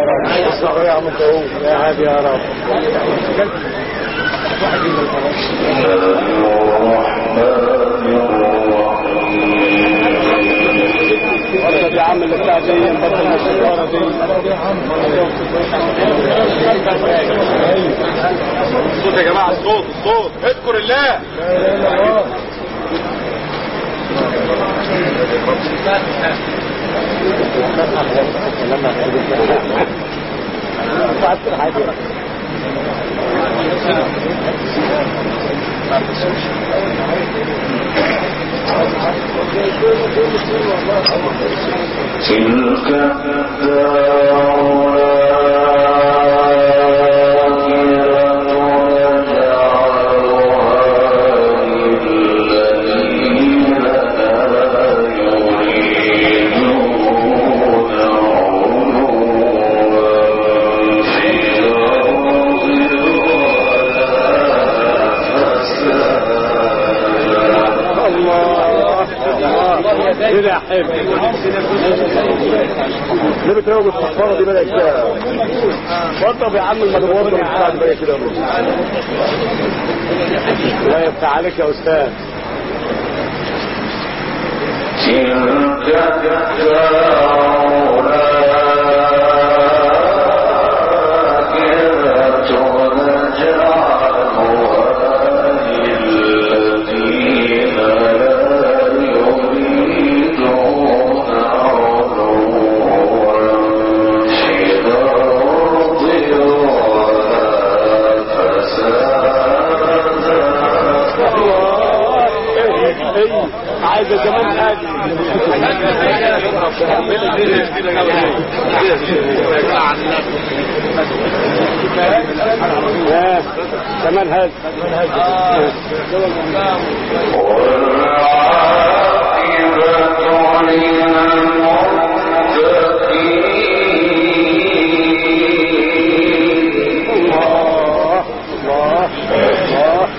اسمعوا يا عم الداوود يا هادي يا رب بطل يا عم اللي بتاع دي بطل الشجاره دي الصوت يا جماعه الصوت الصوت اذكر الله تلك كده يا حلو ليه بتراوج الصفارة دي بدأت كده وضب يا عم المدوار اللي بتاع دي بدأت كده لا يفتح عليك يا استاذ ايه عايزه زمان هادي ها زمان هادي الله الله الله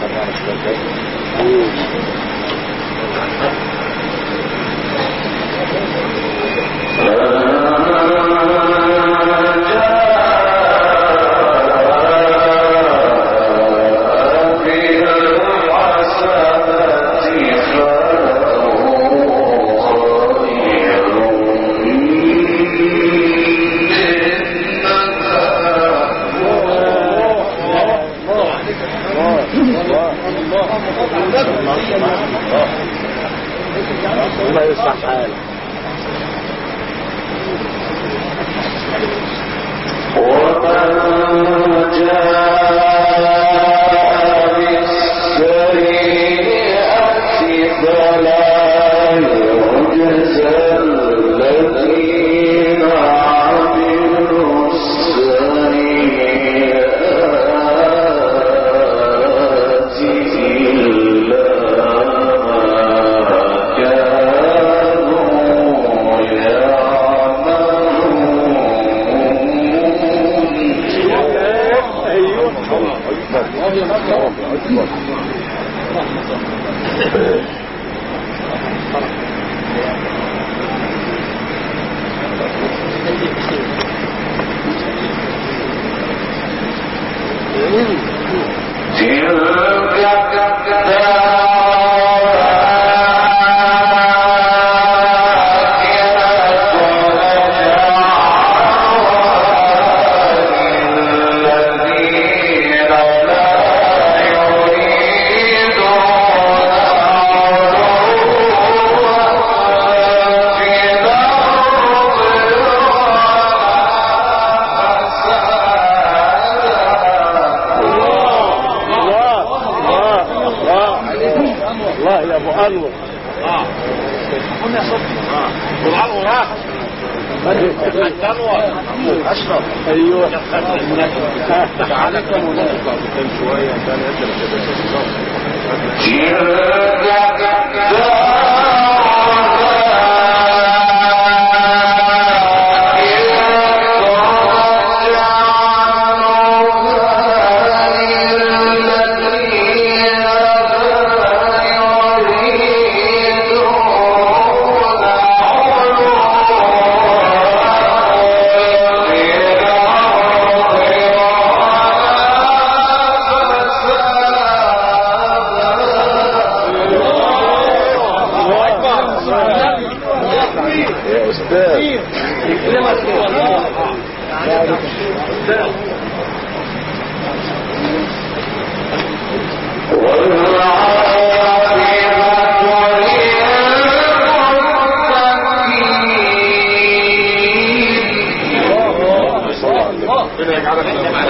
الله يصلح حالك ايوه الله الله الله الله يا ابو انور قرآن وراك اشرف ايوه عليك يا مولانا شويه كان Yeah. ربنا يجعلك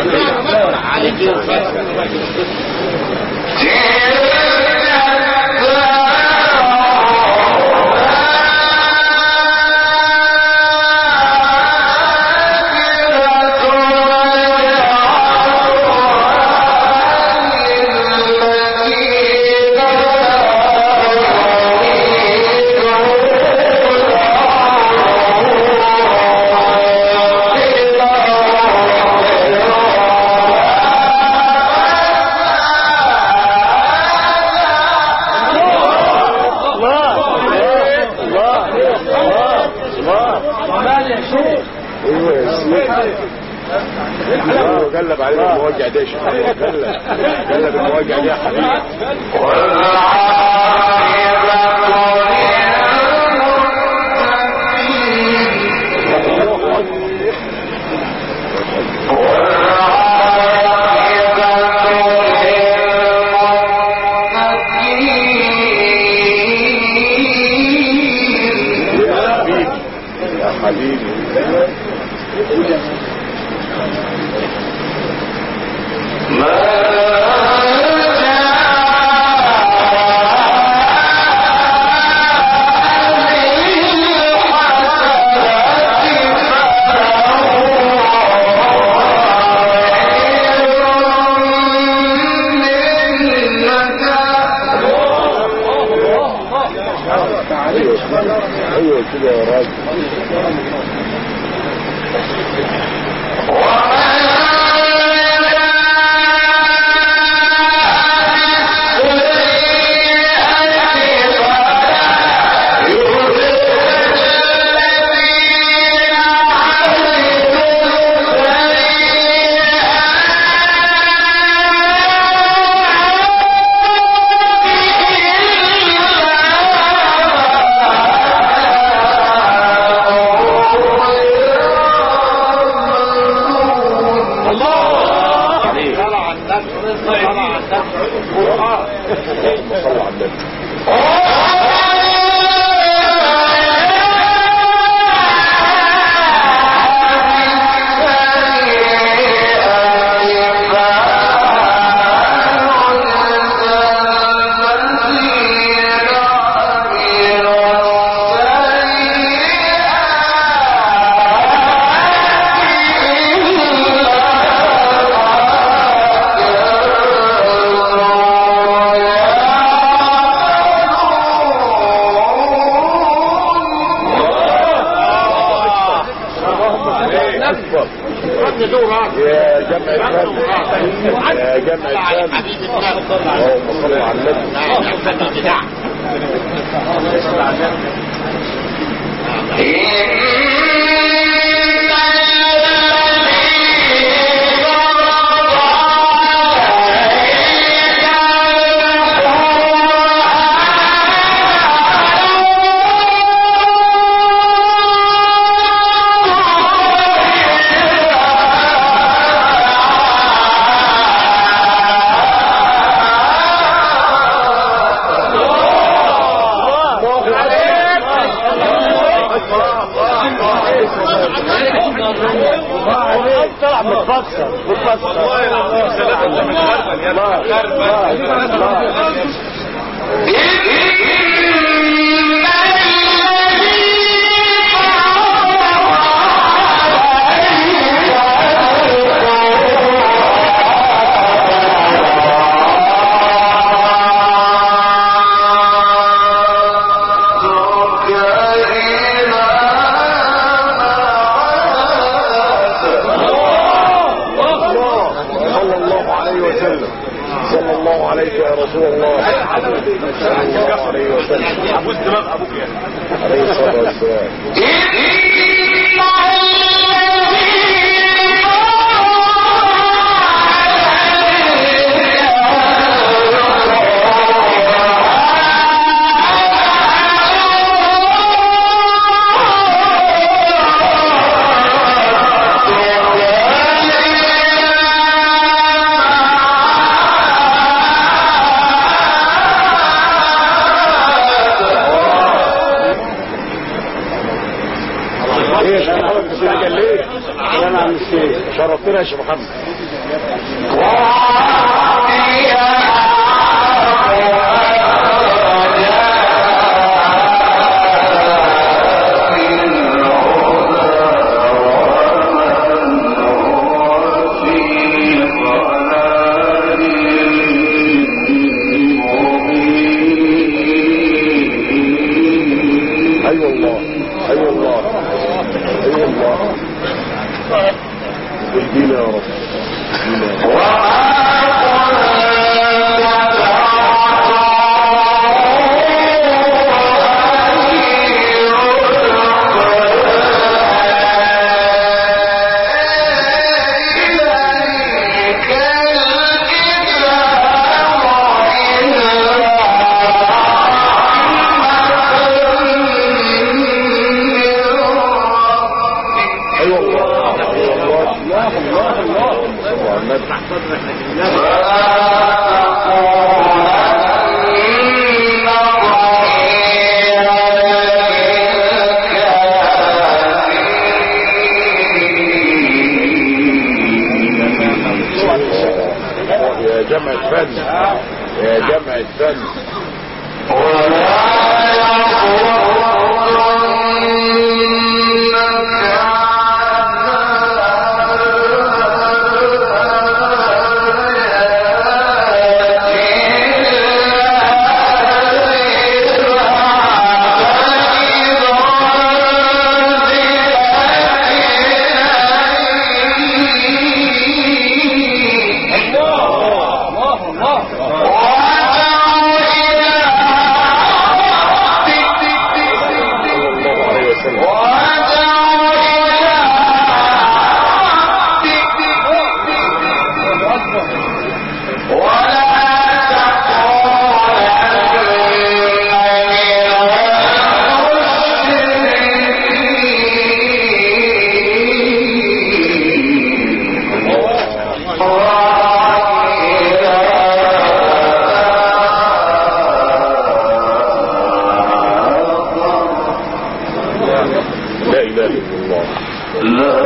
هو قلب عليه المواجع ده شو قلب قلب المواجع ده يا حبيبي يا حبيبي يا حبيبي ايوه كده يا راجل صلى على النبي اكبر يا جمع الفن يا جمع الفن اللهم صل على النبي طلع متفكر متفكر صلى الله عليه وسلم صلى الله عليك يا رسول الله صلى الله عليه وسلم ابوس دماغ ابوك يعني عليه الصلاه والسلام Yeah. شرفتنا يا شيخ محمد ايوه الله ايوه الله ايوه الله اهدينا يا رب اهدينا يا رب. ايوه الله ايوه الله الله الله الله صلوا على النبي يا جمع الفن يا جمع الفن صلى الله عليه وسلم لا اله الا الله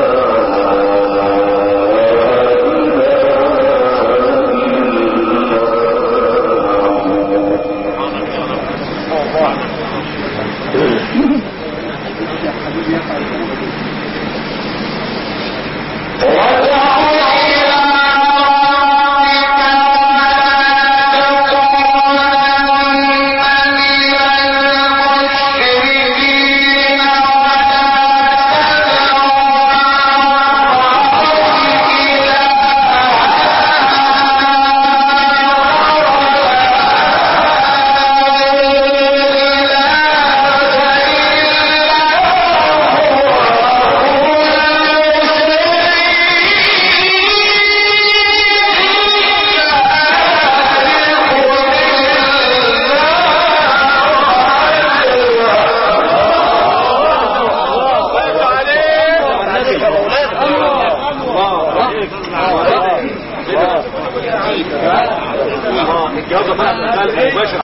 الجوازه بقى مباشر